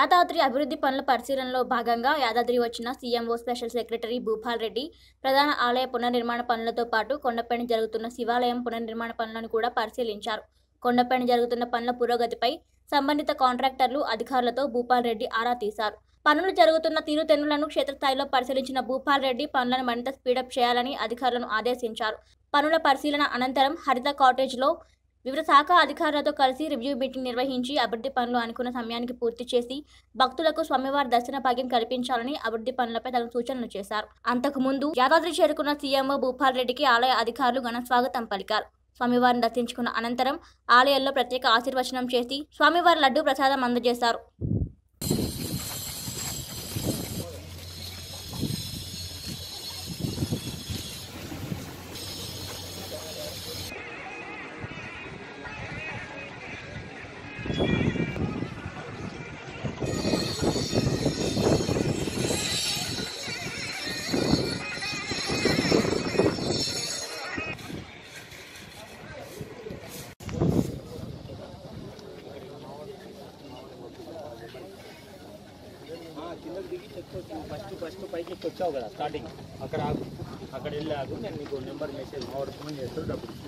యాదాద్రి అభివృద్ధి పనుల పరిశీలనలో భాగంగా యాదాద్రి వచ్చిన CMO special secretary Bhupal Reddy ప్రధాన ఆలయ పునర్నిర్మాణ పనులతో పాటు కొండపైన జరుగుతున్న శివాలయం పునర్నిర్మాణ పనులను కూడా పరిశీలించారు కొండపైన జరుగుతున్న పనుల పురోగతిపై సంబంధిత కాంట్రాక్టర్లు అధికారులతో భూపాల్ రెడ్డి ఆరా తీశారు పనులు జరుగుతున్న తీరుతెన్నులను క్షేత్రస్థాయిలో పరిశీలించిన భూపాల్ రెడ్డి పనులను మరింత స్పీడప్ చేయాలని అధికారులను ఆదేశించారు పనుల పరిశీలన అనంతరం హరిత కాటేజ్లో వివిధ శాఖ అధికారులతో కలిసి రివ్యూ మీటింగ్ నిర్వహించి అభివృద్ధి పనులు అనుకున్న సమయానికి పూర్తి చేసి భక్తులకు స్వామివారి దర్శన భాగ్యం కల్పించాలని అభివృద్ధి పనులపై తగు సూచనలు చేశారు అంతకుముందు యాదాద్రి చేరుకున్న సీఎంఓ భూపాల్ రెడ్డికి ఆలయ అధికారులు ఘన స్వాగతం పలికారు స్వామివారిని దర్శించుకున్న అనంతరం ఆలయంలో ప్రత్యేక ఆశీర్వచనం చేసి స్వామివారి లడ్డూ ప్రసాదం అందజేశారు కిందకి దిగి చెక్ ఫస్ట్ ఫస్ట్ పైకి ఎక్కి వచ్చావు కదా స్టార్టింగ్ అక్కడ ఆగు అక్కడ వెళ్ళి ఆగు నేను నీకు నెంబర్ మెసేజ్ మా వాడు ఫోన్ చేస్తాడు డబ్బులు